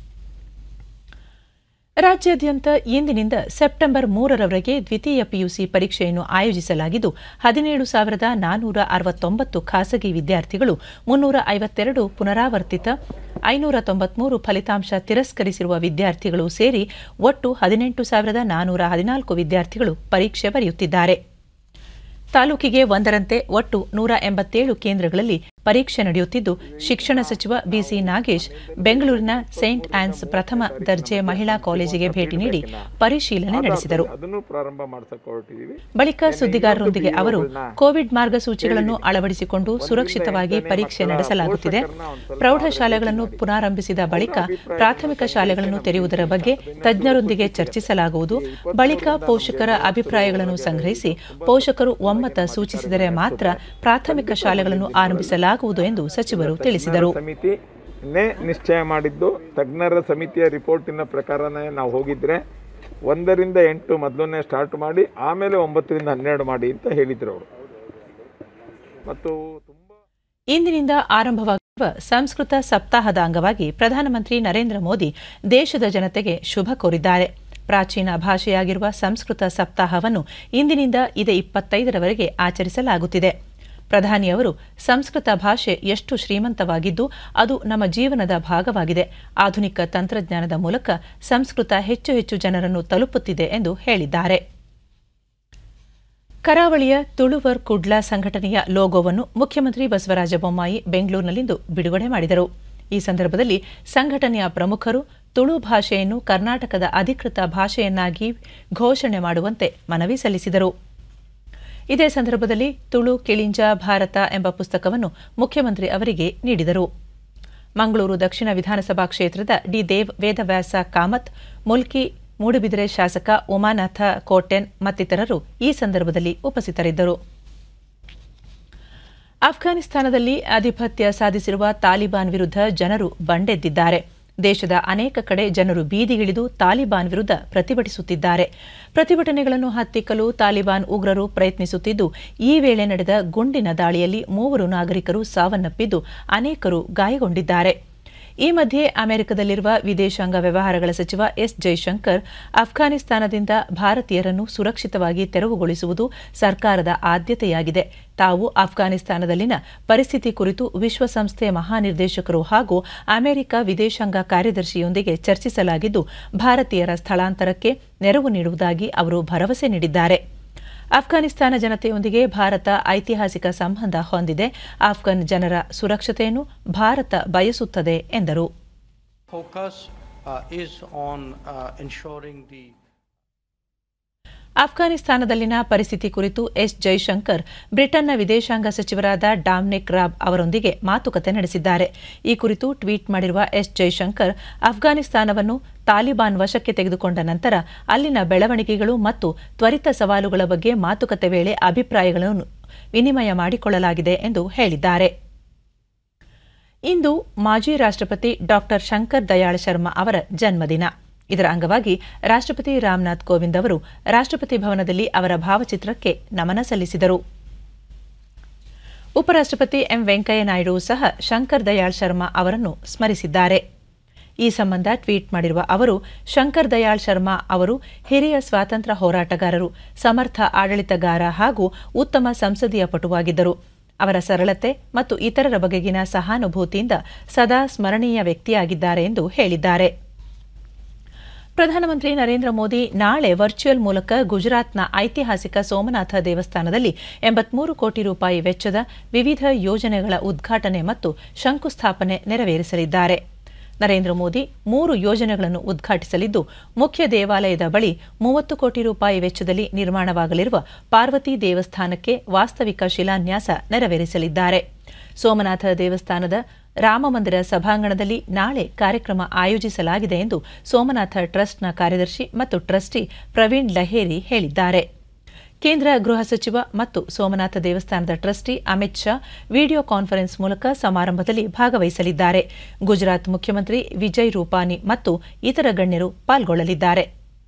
Speaker 1: ರಾಜ್ಯಾದ್ಯಂತ ಇಂದಿನಿಂದ ಸೆಪ್ಟೆಂಬರ್ ಮೂರರವರೆಗೆ ದ್ವಿತೀಯ ಪಿಯುಸಿ ಪರೀಕ್ಷೆಯನ್ನು ಆಯೋಜಿಸಲಾಗಿದ್ದು ಹದಿನೇಳು ಸಾವಿರದ ನಾನ್ನೂರ ಅರವತ್ತೊಂಬತ್ತು ಖಾಸಗಿ ವಿದ್ಯಾರ್ಥಿಗಳು ಮುನ್ನೂರ ಐವತ್ತೆರಡು ಪುನರಾವರ್ತಿತ ಐನೂರ ತೊಂಬತ್ಮೂರು ಫಲಿತಾಂಶ ತಿರಸ್ಕರಿಸಿರುವ ವಿದ್ಯಾರ್ಥಿಗಳು ಸೇರಿ ಒಟ್ಟು ಹದಿನೆಂಟು ಸಾವಿರದ ನಾನ್ನೂರ ಹದಿನಾಲ್ಕು ವಿದ್ಯಾರ್ಥಿಗಳು ಪರೀಕ್ಷೆ ಬರೆಯುತ್ತಿದ್ದಾರೆ ತಾಲೂಕಿಗೆ ಒಂದರಂತೆ ಒಟ್ಟು ನೂರ ಎಂಬತ್ತೇಳು ಕೇಂದ್ರಗಳಲ್ಲಿ ಪರೀಕ್ಷೆ ನಡೆಯುತ್ತಿದ್ದು ಶಿಕ್ಷಣ ಸಚಿವ ಬಿಸಿ ನಾಗೇಶ್ ಬೆಂಗಳೂರಿನ ಸೇಂಟ್ ಆನ್ಸ್ ಪ್ರಥಮ ದರ್ಜೆ ಮಹಿಳಾ ಕಾಲೇಜಿಗೆ ಭೇಟಿ ನೀಡಿ ಪರಿಶೀಲನೆ ನಡೆಸಿದರು
Speaker 5: ಅದನ್ನು ಪ್ರಾರಂಭ ಮಾಡ್ಸಕ್ ಹೊರಟಿದೀವಿ
Speaker 1: ಬಳಿಕ ಸುದ್ದಿಗಾರರೊಂದಿಗೆ ಅವರು ಕೋವಿಡ್ ಮಾರ್ಗಸೂಚಿಗಳನ್ನು ಅಳವಡಿಸಿಕೊಂಡು ಸುರಕ್ಷಿತವಾಗಿ ಪರೀಕ್ಷೆ ನಡೆಸಲಾಗುತ್ತಿದೆ ಪ್ರೌಢಶಾಲೆಗಳನ್ನು ಪುನಾರಂಭಿಸಿದ ಬಳಿಕ ಪ್ರಾಥಮಿಕ ಶಾಲೆಗಳನ್ನು ತೆರೆಯುವುದರ ಬಗ್ಗೆ ತಜ್ಞರೊಂದಿಗೆ ಚರ್ಚಿಸಲಾಗುವುದು ಬಳಿಕ ಪೋಷಕರ ಅಭಿಪ್ರಾಯಗಳನ್ನು ಸಂಗ್ರಹಿಸಿ ಪೋಷಕರು ಒಮ್ಮತ ಸೂಚಿಸಿದರೆ ಮಾತ್ರ ಪ್ರಾಥಮಿಕ ಶಾಲೆಗಳನ್ನು ಆರಂಭಿಸಲಾಗುವುದು ಎಂದು ಸಚಿವರು ತಿಳಿಸಿದರು
Speaker 5: ಸಮಿತಿ ನೇ ನಿಶ್ಚಯ ಮಾಡಿದ್ದು ತಜ್ಞರ ಸಮಿತಿಯ ರಿಪೋರ್ಟಿನ ಪ್ರಕಾರನೇ ನಾವು ಹೋಗಿದ್ರೆ ಒಂದರಿಂದ ಎಂಟು ಮೊದಲನೇ ಸ್ಟಾರ್ಟ್ ಮಾಡಿ ಆಮೇಲೆ ಒಂಬತ್ತರಿಂದ ಹನ್ನೆರಡು ಮಾಡಿ ಅಂತ ಹೇಳಿದ್ರು ಅವರು ಮತ್ತು ತುಂಬಾ
Speaker 1: ಇಂದಿನಿಂದ ಆರಂಭವಾಗಿರುವ ಸಂಸ್ಕೃತ ಸಪ್ತಾಹದ ಅಂಗವಾಗಿ ಪ್ರಧಾನಮಂತ್ರಿ ನರೇಂದ್ರ ಮೋದಿ ದೇಶದ ಜನತೆಗೆ ಶುಭ ಕೋರಿದ್ದಾರೆ ಪ್ರಾಚೀನ ಭಾಷೆಯಾಗಿರುವ ಸಂಸ್ಕೃತ ಸಪ್ತಾಹವನ್ನು ಇಂದಿನಿಂದ ಇದೇ ಇಪ್ಪತ್ತೈದರವರೆಗೆ ಆಚರಿಸಲಾಗುತ್ತಿದೆ ಪ್ರಧಾನಿಯವರು ಸಂಸ್ಕೃತ ಭಾಷೆ ಎಷ್ಟು ಶ್ರೀಮಂತವಾಗಿದ್ದು ಅದು ನಮ್ಮ ಜೀವನದ ಭಾಗವಾಗಿದೆ ಆಧುನಿಕ ತಂತ್ರಜ್ಞಾನದ ಮೂಲಕ ಸಂಸ್ಕೃತ ಹೆಚ್ಚು ಹೆಚ್ಚು ಜನರನ್ನು ತಲುಪುತ್ತಿದೆ ಎಂದು ಹೇಳಿದ್ದಾರೆ ಕರಾವಳಿಯ ತುಳುವರ್ ಕುಡ್ಲ ಸಂಘಟನೆಯ ಲೋಗೋವನ್ನು ಮುಖ್ಯಮಂತ್ರಿ ಬಸವರಾಜ ಬೊಮ್ಮಾಯಿ ಬೆಂಗಳೂರಿನಲ್ಲಿಂದು ಬಿಡುಗಡೆ ಮಾಡಿದರು ಈ ಸಂದರ್ಭದಲ್ಲಿ ಸಂಘಟನೆಯ ಪ್ರಮುಖರು ತುಳು ಭಾಷೆಯನ್ನು ಕರ್ನಾಟಕದ ಅಧಿಕೃತ ಭಾಷೆಯನ್ನಾಗಿ ಘೋಷಣೆ ಮಾಡುವಂತೆ ಮನವಿ ಸಲ್ಲಿಸಿದರು ಇದೇ ಸಂದರ್ಭದಲ್ಲಿ ತುಳು ಕಿಳಿಂಜ ಭಾರತ ಎಂಬ ಪುಸ್ತಕವನ್ನು ಮುಖ್ಯಮಂತ್ರಿ ಅವರಿಗೆ ನೀಡಿದರು ಮಂಗಳೂರು ದಕ್ಷಿಣ ವಿಧಾನಸಭಾ ಕ್ಷೇತ್ರದ ಡಿ ದೇವ್ ವೇದವ್ಯಾಸ ಕಾಮತ್ ಮುಲ್ಕಿ ಮೂಡುಬಿದಿರೆ ಶಾಸಕ ಉಮಾನಾಥ ಕೋಟೆನ್ ಮತ್ತಿತರರು ಈ ಸಂದರ್ಭದಲ್ಲಿ ಉಪಸ್ಥಿತರಿದ್ದರು ಅಫ್ಘಾನಿಸ್ತಾನದಲ್ಲಿ ಆಧಿಪತ್ಯ ಸಾಧಿಸಿರುವ ತಾಲಿಬಾನ್ ವಿರುದ್ಧ ಜನರು ಬಂಡೆದ್ದಿದ್ದಾರೆ ದೇಶದ ಅನೇಕ ಕಡೆ ಜನರು ಬೀದಿಗಿಳಿದು ತಾಲಿಬಾನ್ ವಿರುದ್ಧ ಪ್ರತಿಭಟಿಸುತ್ತಿದ್ದಾರೆ ಪ್ರತಿಭಟನೆಗಳನ್ನು ಹತ್ತಿಕ್ಕಲು ತಾಲಿಬಾನ್ ಉಗ್ರರು ಪ್ರಯತ್ನಿಸುತ್ತಿದ್ದು ಈ ವೇಳೆ ನಡೆದ ಗುಂಡಿನ ದಾಳಿಯಲ್ಲಿ ಮೂವರು ನಾಗರಿಕರು ಸಾವನ್ನಪ್ಪಿದ್ದು ಅನೇಕರು ಗಾಯಗೊಂಡಿದ್ದಾರೆ ಈ ಮಧ್ಯೆ ಅಮೆರಿಕದಲ್ಲಿರುವ ವಿದೇಶಾಂಗ ವ್ಯವಹಾರಗಳ ಸಚಿವ ಎಸ್ ಜೈಶಂಕರ್ ಅಫ್ಘಾನಿಸ್ತಾನದಿಂದ ಭಾರತೀಯರನ್ನು ಸುರಕ್ಷಿತವಾಗಿ ತೆರವುಗೊಳಿಸುವುದು ಸರ್ಕಾರದ ಆದ್ಯತೆಯಾಗಿದೆ ತಾವು ಅಫ್ಘಾನಿಸ್ತಾನದಲ್ಲಿನ ಪರಿಸ್ಥಿತಿ ಕುರಿತು ವಿಶ್ವಸಂಸ್ಥೆ ಮಹಾನಿರ್ದೇಶಕರು ಹಾಗೂ ಅಮೆರಿಕ ವಿದೇಶಾಂಗ ಕಾರ್ಯದರ್ಶಿಯೊಂದಿಗೆ ಚರ್ಚಿಸಲಾಗಿದ್ದು ಭಾರತೀಯರ ಸ್ಥಳಾಂತರಕ್ಕೆ ನೆರವು ನೀಡುವುದಾಗಿ ಅವರು ಭರವಸೆ ನೀಡಿದ್ದಾರೆ ಅಫ್ಘಾನಿಸ್ತಾನ ಜನತೆಯೊಂದಿಗೆ ಭಾರತ ಐತಿಹಾಸಿಕ ಸಂಬಂಧ ಹೊಂದಿದೆ ಅಫ್ಘಾನ್ ಜನರ ಸುರಕ್ಷತೆಯನ್ನು ಭಾರತ ಬಯಸುತ್ತದೆ ಎಂದರು
Speaker 6: focus uh, is on uh, ensuring the
Speaker 1: ಅಫ್ಘಾನಿಸ್ತಾನದಲ್ಲಿನ ಪರಿಸ್ಥಿತಿ ಕುರಿತು ಎಸ್ ಜೈಶಂಕರ್ ಬ್ರಿಟನ್ನ ವಿದೇಶಾಂಗ ಸಚಿವರಾದ ಡಾಮ್ನಿಕ್ ರಾಬ್ ಅವರೊಂದಿಗೆ ಮಾತುಕತೆ ನಡೆಸಿದ್ದಾರೆ ಈ ಕುರಿತು ಟ್ವೀಟ್ ಮಾಡಿರುವ ಎಸ್ ಜೈಶಂಕರ್ ಅಫ್ಘಾನಿಸ್ತಾನವನ್ನು ತಾಲಿಬಾನ್ ವಶಕ್ಕೆ ತೆಗೆದುಕೊಂಡ ನಂತರ ಅಲ್ಲಿನ ಬೆಳವಣಿಗೆಗಳು ಮತ್ತು ತ್ವರಿತ ಸವಾಲುಗಳ ಬಗ್ಗೆ ಮಾತುಕತೆ ವೇಳೆ ಅಭಿಪ್ರಾಯಗಳನ್ನು ವಿನಿಮಯ ಮಾಡಿಕೊಳ್ಳಲಾಗಿದೆ ಎಂದು ಹೇಳಿದ್ದಾರೆ ಇಂದು ಮಾಜಿ ರಾಷ್ಟ್ರಪತಿ ಡಾಕ್ಟರ್ ಶಂಕರ್ ದಯಾಳ್ ಶರ್ಮಾ ಅವರ ಜನ್ಮದಿನ ಇದರ ಅಂಗವಾಗಿ ರಾಷ್ಟ್ರಪತಿ ರಾಮನಾಥ್ ಕೋವಿಂದ್ ಅವರು ರಾಷ್ಟ್ರಪತಿ ಭವನದಲ್ಲಿ ಅವರ ಭಾವಚಿತ್ರಕ್ಕೆ ನಮನ ಸಲ್ಲಿಸಿದರು ಉಪರಾಷ್ಟ್ರಪತಿ ಎಂ ವೆಂಕಯ್ಯ ನಾಯ್ಡು ಸಹ ಶಂಕರ್ ದಯಾಳ್ ಶರ್ಮಾ ಅವರನ್ನು ಸ್ಮರಿಸಿದ್ದಾರೆ ಈ ಸಂಬಂಧ ಟ್ವೀಟ್ ಮಾಡಿರುವ ಅವರು ಶಂಕರ್ ದಯಾಳ್ ಶರ್ಮಾ ಅವರು ಹಿರಿಯ ಸ್ವಾತಂತ್ರ್ಯ ಹೋರಾಟಗಾರರು ಸಮರ್ಥ ಆಡಳಿತಗಾರ ಹಾಗೂ ಉತ್ತಮ ಸಂಸದೀಯ ಪಟುವಾಗಿದ್ದರು ಅವರ ಸರಳತೆ ಮತ್ತು ಇತರರ ಬಗೆಗಿನ ಸಹಾನುಭೂತಿಯಿಂದ ಸದಾ ಸ್ಮರಣೀಯ ವ್ಯಕ್ತಿಯಾಗಿದ್ದಾರೆ ಎಂದು ಹೇಳಿದ್ದಾರೆ ಪ್ರಧಾನಮಂತ್ರಿ ನರೇಂದ್ರ ಮೋದಿ ನಾಳೆ ವರ್ಚುವಲ್ ಮೂಲಕ ಗುಜರಾತ್ನ ಐತಿಹಾಸಿಕ ಸೋಮನಾಥ ದೇವಸ್ಥಾನದಲ್ಲಿ ಎಂಬತ್ಮೂರು ಕೋಟಿ ರೂಪಾಯಿ ವೆಚ್ಚದ ವಿವಿಧ ಯೋಜನೆಗಳ ಉದ್ಘಾಟನೆ ಮತ್ತು ಶಂಕುಸ್ಥಾಪನೆ ನೆರವೇರಿಸಲಿದ್ದಾರೆ ನರೇಂದ್ರ ಮೋದಿ ಮೂರು ಯೋಜನೆಗಳನ್ನು ಉದ್ಘಾಟಿಸಲಿದ್ದು ಮುಖ್ಯ ದೇವಾಲಯದ ಬಳಿ ಮೂವತ್ತು ಕೋಟಿ ರೂಪಾಯಿ ವೆಚ್ಚದಲ್ಲಿ ನಿರ್ಮಾಣವಾಗಲಿರುವ ಪಾರ್ವತಿ ದೇವಸ್ಥಾನಕ್ಕೆ ವಾಸ್ತವಿಕ ಶಿಲಾನ್ಯಾಸ ನೆರವೇರಿಸಲಿದ್ದಾರೆ ಸೋಮನಾಥ ದೇವಸ್ಥಾನದ ರಾಮಮಂದಿರ ಸಭಾಂಗಣದಲ್ಲಿ ನಾಳೆ ಕಾರ್ಯಕ್ರಮ ಆಯೋಜಿಸಲಾಗಿದೆ ಎಂದು ಸೋಮನಾಥ ಟ್ರಸ್ಟ್ನ ಕಾರ್ಯದರ್ಶಿ ಮತ್ತು ಟ್ರಸ್ಟಿ ಪ್ರವೀಣ್ ಲಹೇರಿ ಹೇಳಿದ್ದಾರೆ ಕೇಂದ್ರ ಗೃಹ ಸಚಿವ ಮತ್ತು ಸೋಮನಾಥ ದೇವಸ್ಥಾನದ trustee Amit Shah video conference ಮೂಲಕ ಸಮಾರಂಭದಲ್ಲಿ ಭಾಗವಹಿಸಲಿದ್ದಾರೆ ಗುಜರಾತ್ ಮುಖ್ಯಮಂತ್ರಿ ವಿಜಯ್ ರೂಪಾನಿ ಮತ್ತು ಇತರ ಗಣ್ಯರು ಪಾಲ್ಗೊಳ್ಳಲಿದ್ದಾರೆ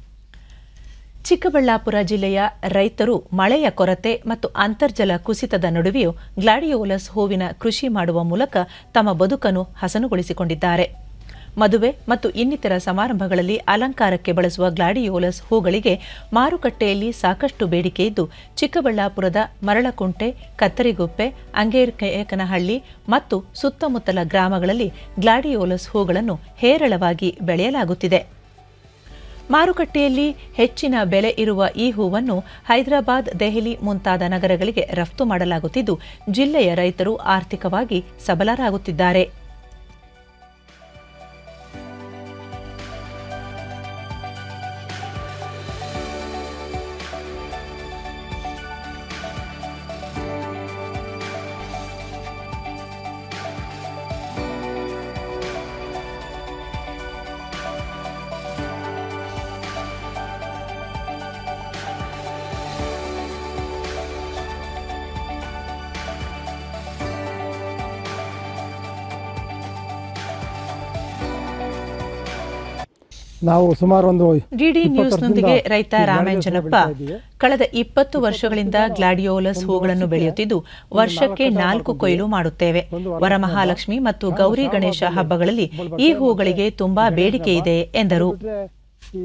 Speaker 1: ಚಿಕ್ಕಬಳ್ಳಾಪುರ ಜಿಲ್ಲೆಯ ರೈತರು ಮಳೆಯ ಕೊರತೆ ಮತ್ತು ಅಂತರ್ಜಲ ಕುಸಿತದ ನಡುವೆಯೂ ಗ್ಲಾಡಿಯೋಲಸ್ ಹೂವಿನ ಕೃಷಿ ಮಾಡುವ ಮೂಲಕ ತಮ್ಮ ಬದುಕನ್ನು ಹಸನುಗೊಳಿಸಿಕೊಂಡಿದ್ದಾರೆ ಮದುವೆ ಮತ್ತು ಇನ್ನಿತರ ಸಮಾರಂಭಗಳಲ್ಲಿ ಅಲಂಕಾರಕ್ಕೆ ಬಳಸುವ ಗ್ಲಾಡಿಯೋಲಸ್ ಹೂಗಳಿಗೆ ಮಾರುಕಟ್ಟೆಯಲ್ಲಿ ಸಾಕಷ್ಟು ಬೇಡಿಕೆ ಇದ್ದು ಚಿಕ್ಕಬಳ್ಳಾಪುರದ ಮರಳಕುಂಟೆ ಕತ್ತರಿಗುಪ್ಪೆ ಅಂಗೇರ್ಕೇಕನಹಳ್ಳಿ ಮತ್ತು ಸುತ್ತಮುತ್ತಲ ಗ್ರಾಮಗಳಲ್ಲಿ ಗ್ಲಾಡಿಯೋಲಸ್ ಹೂಗಳನ್ನು ಹೇರಳವಾಗಿ ಬೆಳೆಯಲಾಗುತ್ತಿದೆ ಮಾರುಕಟ್ಟೆಯಲ್ಲಿ ಹೆಚ್ಚಿನ ಬೆಲೆ ಇರುವ ಈ ಹೂವನ್ನು ಹೈದರಾಬಾದ್ ದೆಹಲಿ ಮುಂತಾದ ನಗರಗಳಿಗೆ ರಫ್ತು ಮಾಡಲಾಗುತ್ತಿದ್ದು ಜಿಲ್ಲೆಯ ರೈತರು ಆರ್ಥಿಕವಾಗಿ ಸಬಲರಾಗುತ್ತಿದ್ದಾರೆ
Speaker 7: ನಾವು ಸುಮಾರು ಒಂದು
Speaker 1: ಡಿಡಿ
Speaker 7: ಇಪ್ಪತ್ತು
Speaker 1: ನ್ಯೂಸ್ನೊಂದಿಗೆ
Speaker 7: ವರ್ಷದಿಂದ
Speaker 1: ರೈತ
Speaker 7: ಈ
Speaker 1: ರಾಮೇಂಜನಪ್ಪ
Speaker 7: ಗ್ಲಾಡಿಯೋಲಸ್ ಬೆಳೀತಾ ಇದ್ದೀವಿ.
Speaker 1: ಕಳೆದ ಇಪ್ಪತ್ತು ವರ್ಷಗಳಿಂದ ಗ್ಲಾಡಿಯೋಲಸ್ ಹೂಗಳನ್ನು ಬೆಳೆಯುತ್ತಿದ್ದು ವರ್ಷಕ್ಕೆ ನಾಲ್ಕು ಕೊಯ್ಲು ಮಾಡುತ್ತೇವೆ ವರಮಹಾಲಕ್ಷ್ಮಿ ಮತ್ತು ಗೌರಿ ಗಣೇಶ ಹಬ್ಬಗಳಲ್ಲಿ ಈ ಹೂಗಳಿಗೆ ತುಂಬಾ ಬೇಡಿಕೆ ಇದೆ ಎಂದರು
Speaker 7: ಬಿಟ್ರೆ ಈ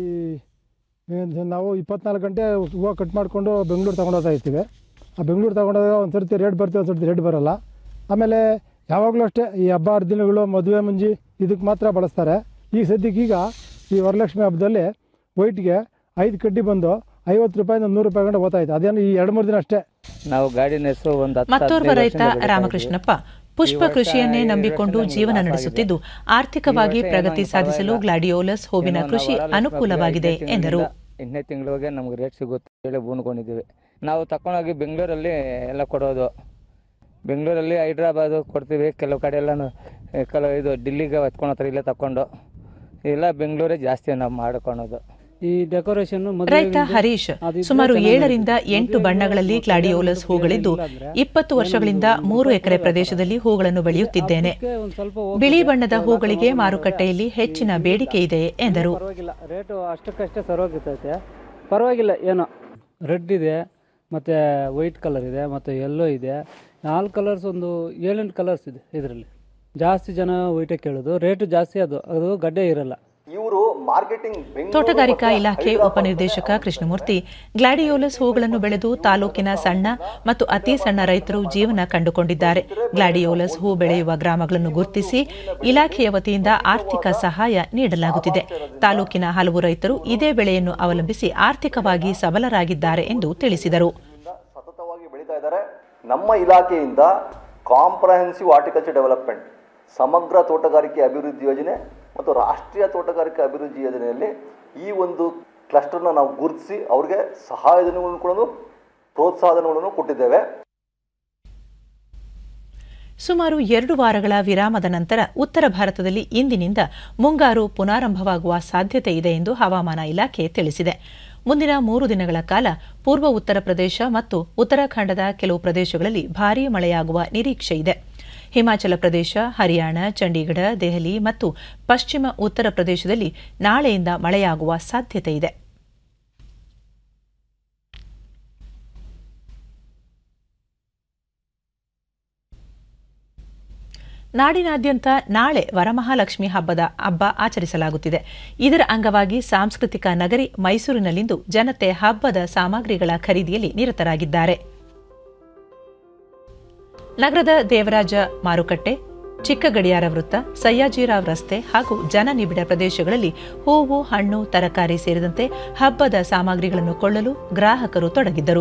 Speaker 7: ಏನ್ ನಾವು ಇಪ್ಪತ್ನಾಲ್ಕು ಗಂಟೆ ಹೂವು ಕಟ್ ಮಾಡಿಕೊಂಡು ಬೆಂಗಳೂರು ತಗೊಂಡು ಹೋಗ್ತಾ ಇರ್ತೀವಿ ಆ ಬೆಂಗಳೂರು ತಗೊಂಡೋದಾಗ ಒಂದು ಸರ್ತಿ ರೇಟ್ ಬರ್ತೀವಿ ಒಂದು ಸರ್ತಿ ರೇಟ್ ಬರೋಲ್ಲ ಆಮೇಲೆ ಯಾವಾಗಲೂ ಅಷ್ಟೇ ಈ ಹಬ್ಬ ಹರಿದಿನಗಳು ಮದುವೆ ಮುಂಜಿ ಇದಕ್ಕೆ ಮಾತ್ರ ಬಳಸ್ತಾರೆ ಈಗ ಸದ್ಯಕ್ಕೆ ಈಗ ಈ ವರಲಕ್ಷ್ಮಿ ಹಬ್ಬದಲ್ಲಿ ವೈಟ್ಗೆ ಐದು ಕಡ್ಡಿ ಬಂದು ಐವತ್ತು ರೂಪಾಯಿಂದ ನೂರು ರೂಪಾಯಿ ಗಂಟೆ ಹೋಗ್ತಾ ಇತ್ತು ಅದೇನು ಈ ಎರಡು ಮೂರು ದಿನ ಅಷ್ಟೇ
Speaker 8: ನಾವು ಗಾಡಿ ನಡೆಸೋ ಒಂದು ಹತ್ತು
Speaker 1: ಮತ್ತೋರ್ವ
Speaker 8: ಹದಿನೈದು
Speaker 1: ರೈತ
Speaker 8: ವರ್ಷದಿಂದ ಬೆಳೀತಾ
Speaker 1: ರಾಮಕೃಷ್ಣಪ್ಪ ಪುಷ್ಪ ಕೃಷಿಯನ್ನೇ ನಂಬಿಕೊಂಡು ಜೀವನ ನಡೆಸುತ್ತಿದ್ದು ಆರ್ಥಿಕವಾಗಿ ಪ್ರಗತಿ ಸಾಧಿಸಲು ಗ್ಲಾಡಿಯೋಲಸ್ ಹೂವಿನ ಕೃಷಿ ಅನುಕೂಲವಾಗಿದೆ ಎಂದರು
Speaker 8: ಎಂಟನೇ ತಿಂಗಳಿಗೆ ನಮ್ಗೆ ರೇಟ್ ಸಿಗುತ್ತೆ ಹೇಳಿ ಬೂನ್ಕೊಂಡಿದ್ದೀವಿ ನಾವು ತಕೊಂಡೋಗಿ ಬೆಂಗಳೂರಲ್ಲಿ ಎಲ್ಲ ಕೊಡೋದು ಬೆಂಗಳೂರಲ್ಲಿ ಹೈದ್ರಾಬಾದು ಕೊಡ್ತೀವಿ ಕೆಲವು ಕಡೆ ಎಲ್ಲ ಕೆಲವು ಇದು ಡಿಲ್ಲಿಗೆ ಹೊತ್ಕೊಂಡು ಹೋಗ್ತಾರೆ ಇಲ್ಲೇ ತಕೊಂಡು ಇಲ್ಲ ಬೆಂಗಳೂರೇ ಜಾಸ್ತಿ ನಾವು ಮಾಡ್ಕೊಳೋದು
Speaker 9: ಈ ಡೆಕೋರೇಷನ್
Speaker 1: ರೈತ ಹರೀಶ್ ಸುಮಾರು ಏಳರಿಂದ ಎಂಟು ಬಣ್ಣಗಳಲ್ಲಿ ಗ್ಲಾಡಿಯೋಲಸ್ ಹೂಗಳಿದ್ದು ಇಪ್ಪತ್ತು ವರ್ಷಗಳಿಂದ ಮೂರು ಎಕರೆ ಪ್ರದೇಶದಲ್ಲಿ ಹೂಗಳನ್ನು ಬೆಳೆಯುತ್ತಿದ್ದೇನೆ
Speaker 9: ಒಂದ್ ಸ್ವಲ್ಪ
Speaker 1: ಬಿಳಿ ಬಣ್ಣದ ಹೂಗಳಿಗೆ ಮಾರುಕಟ್ಟೆಯಲ್ಲಿ ಹೆಚ್ಚಿನ ಬೇಡಿಕೆ ಇದೆ ಎಂದರು
Speaker 9: ಪರವಾಗಿಲ್ಲ ರೇಟು ಅಷ್ಟಕ್ಕಷ್ಟೇ ಸರೋಗಿರ್ತೈತೆ ಪರವಾಗಿಲ್ಲ ಏನೋ ರೆಡ್ ಇದೆ ಮತ್ತು ವೈಟ್ ಕಲರ್ ಇದೆ ಮತ್ತು ಯೆಲ್ಲೋ ಇದೆ ನಾಲ್ಕು ಕಲರ್ಸ್ ಒಂದು ಏಳೆಂಟು ಕಲರ್ಸ್ ಇದೆ ಇದರಲ್ಲಿ ಜಾಸ್ತಿ ಜನ ವೈಟೇ ಕೇಳೋದು ರೇಟು ಜಾಸ್ತಿ ಅದು ಅದು ಗಡ್ಡೆ ಇರಲ್ಲ
Speaker 10: ಇವರು ಮಾರ್ಕೆಟಿಂಗ್
Speaker 1: ತೋಟಗಾರಿಕಾ ಇಲಾಖೆ ಉಪನಿರ್ದೇಶಕ ಕೃಷ್ಣಮೂರ್ತಿ ಗ್ಲಾಡಿಯೋಲಸ್ ಹೂಗಳನ್ನು ಬೆಳೆದು ತಾಲೂಕಿನ ಸಣ್ಣ ಮತ್ತು ಅತಿ ಸಣ್ಣ ರೈತರು ಜೀವನ ಕಂಡುಕೊಂಡಿದ್ದಾರೆ ಗ್ಲಾಡಿಯೋಲಸ್ ಹೂ ಬೆಳೆಯುವ ಗ್ರಾಮಗಳನ್ನು ಗುರುತಿಸಿ ಇಲಾಖೆಯ ವತಿಯಿಂದ ಆರ್ಥಿಕ ಸಹಾಯ ನೀಡಲಾಗುತ್ತಿದೆ ತಾಲೂಕಿನ ಹಲವು ರೈತರು ಇದೇ ಬೆಳೆಯನ್ನು ಅವಲಂಬಿಸಿ ಆರ್ಥಿಕವಾಗಿ ಸಬಲರಾಗಿದ್ದಾರೆ ಎಂದು ತಿಳಿಸಿದರು
Speaker 10: ಸತತವಾಗಿ ಬೆಳೀತಾ ಇದ್ದಾರೆ ನಮ್ಮ ಇಲಾಖೆಯಿಂದ ಕಾಂಪ್ರಹೆನ್ಸಿವ್ ಹಾರ್ಟಿಕಲ್ಚರ್ ಡೆವಲಪ್ಮೆಂಟ್ ಸಮಗ್ರ ತೋಟಗಾರಿಕೆ ಅಭಿವೃದ್ಧಿ ಯೋಜನೆ ಮತ್ತು ರಾಷ್ಟ್ರೀಯ ತೋಟಗಾರಿಕೆ ಅಭಿವೃದ್ಧಿ ಯೋಜನೆಯಲ್ಲಿ ಈ ಒಂದು ಕ್ಲಸ್ಟರ್ನ ನಾವು ಗುರುತಿಸಿ ಅವ್ರಿಗೆ ಸಹಾಯಧನಗಳನ್ನು ಕೂಡ ಪ್ರೋತ್ಸಾಹಧನಗಳನ್ನು ಕೊಟ್ಟಿದ್ದೇವೆ
Speaker 1: ಸುಮಾರು ಎರಡು ವಾರಗಳ ವಿರಾಮದ ನಂತರ ಉತ್ತರ ಭಾರತದಲ್ಲಿ ಇಂದಿನಿಂದ ಮುಂಗಾರು ಪುನಾರಂಭವಾಗುವ ಸಾಧ್ಯತೆ ಇದೆ ಎಂದು ಹವಾಮಾನ ಇಲಾಖೆ ತಿಳಿಸಿದೆ ಮುಂದಿನ ಮೂರು ದಿನಗಳ ಕಾಲ ಪೂರ್ವ ಉತ್ತರ ಪ್ರದೇಶ ಮತ್ತು ಉತ್ತರಾಖಂಡದ ಕೆಲವು ಪ್ರದೇಶಗಳಲ್ಲಿ ಭಾರೀ ಮಳೆಯಾಗುವ ನಿರೀಕ್ಷೆ ಇದೆ ಹಿಮಾಚಲ ಪ್ರದೇಶ ಹರಿಯಾಣ ಚಂಡೀಗಢ ದೆಹಲಿ ಮತ್ತು ಪಶ್ಚಿಮ ಉತ್ತರ ಪ್ರದೇಶದಲ್ಲಿ ನಾಳೆಯಿಂದ ಮಳೆಯಾಗುವ ಸಾಧ್ಯತೆ ಇದೆ ನಾಡಿನಾದ್ಯಂತ ನಾಳೆ ವರಮಹಾಲಕ್ಷ್ಮಿ ಹಬ್ಬದ ಹಬ್ಬ ಆಚರಿಸಲಾಗುತ್ತಿದೆ ಇದರ ಅಂಗವಾಗಿ ಸಾಂಸ್ಕೃತಿಕ ನಗರಿ ಮೈಸೂರಿನಲ್ಲಿಂದು ಜನತೆ ಹಬ್ಬದ ಸಾಮಗ್ರಿಗಳ ಖರೀದಿಯಲ್ಲಿ ನಿರತರಾಗಿದ್ದಾರೆ ನಗರದ ದೇವರಾಜ ಮಾರುಕಟ್ಟೆ ಚಿಕ್ಕ ಗಡಿಯಾರ ವೃತ್ತ ಸಯ್ಯಾಜಿರಾವ್ ರಸ್ತೆ ಹಾಗೂ ಜನನಿಬಿಡ ಪ್ರದೇಶಗಳಲ್ಲಿ ಹೂವು ಹಣ್ಣು ತರಕಾರಿ ಸೇರಿದಂತೆ ಹಬ್ಬದ ಸಾಮಗ್ರಿಗಳನ್ನು ಕೊಳ್ಳಲು ಗ್ರಾಹಕರು ತೊಡಗಿದ್ದರು